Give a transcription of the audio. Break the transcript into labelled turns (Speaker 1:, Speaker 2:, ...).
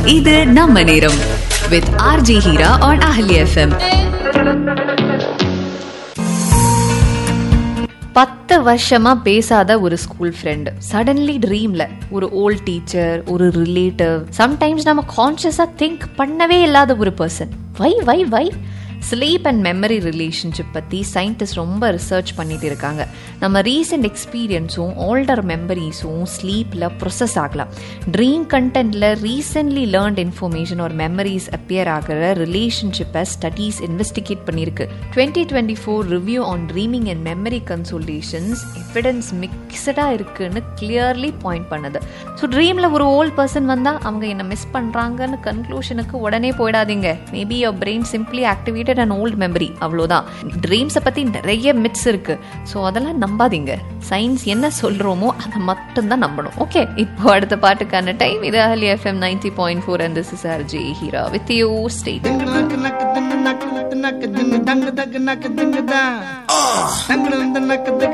Speaker 1: இது நம்ம நேரம் with RJ Heera on Ahali FM
Speaker 2: பத்து வருஷமா பேசாத ஒரு ஸ்கூல் ஃப்ரெண்ட் சடன்லி ட்ரீம்ல ஒரு ஓல்ட் டீச்சர் ஒரு ரிலேட்டிவ் சம்டைம்ஸ் நம்ம கான்ஷியஸா திங்க் பண்ணவே இல்லாத ஒரு person why why why sleep and memory relationship பற்றி சயின்டிஸ்ட் ரொம்ப ரிசர்ச் பண்ணிட்டு இருக்காங்க நம்ம ரீசெண்ட் எக்ஸ்பீரியன்ஸும் ஓல்டர் மெமரிஸும் ஸ்லீப்பில் ப்ரொசஸ் ஆகலாம் ட்ரீம் கண்டென்ட்ல ரீசென்ட்லி லேர்ன்ட் இன்ஃபர்மேஷன் ஒரு மெமரிஸ் அப்பியர் ஆகிற ரிலேஷன்ஷிப்பை ஸ்டடீஸ் இன்வெஸ்டிகேட் பண்ணியிருக்கு twenty twenty four review on dreaming and memory consultations evidence மிக்சடாக இருக்குன்னு கிளியர்லி பாயிண்ட் பண்ணுது ஸோ ட்ரீமில் ஒரு ஓல்ட் பர்சன் வந்தால் அவங்க என்ன மிஸ் பண்ணுறாங்கன்னு கன்க்ளூஷனுக்கு உடனே போயிடாதீங்க maybe your brain simply activated and old memory அவ்வளோதான் ட்ரீம்ஸை பற்றி நிறைய மிட்ஸ் இருக்கு ஸோ அதெல்லாம் நம்பாதீங்க சயின்ஸ் என்ன சொல்கிறோமோ அதை மட்டும்தான் நம்பணும் ஓகே இப்போ அடுத்த பாட்டுக்கான டைம் இது Ahali FM ninety point four and this is R J Heera with you ஸ்டேட்
Speaker 3: நக்கு நக்கு தின்னு நக்கு நக்கு தின்னு டங்கு டக்கு நக்கு திங்கு தான் டங்கு நக்கு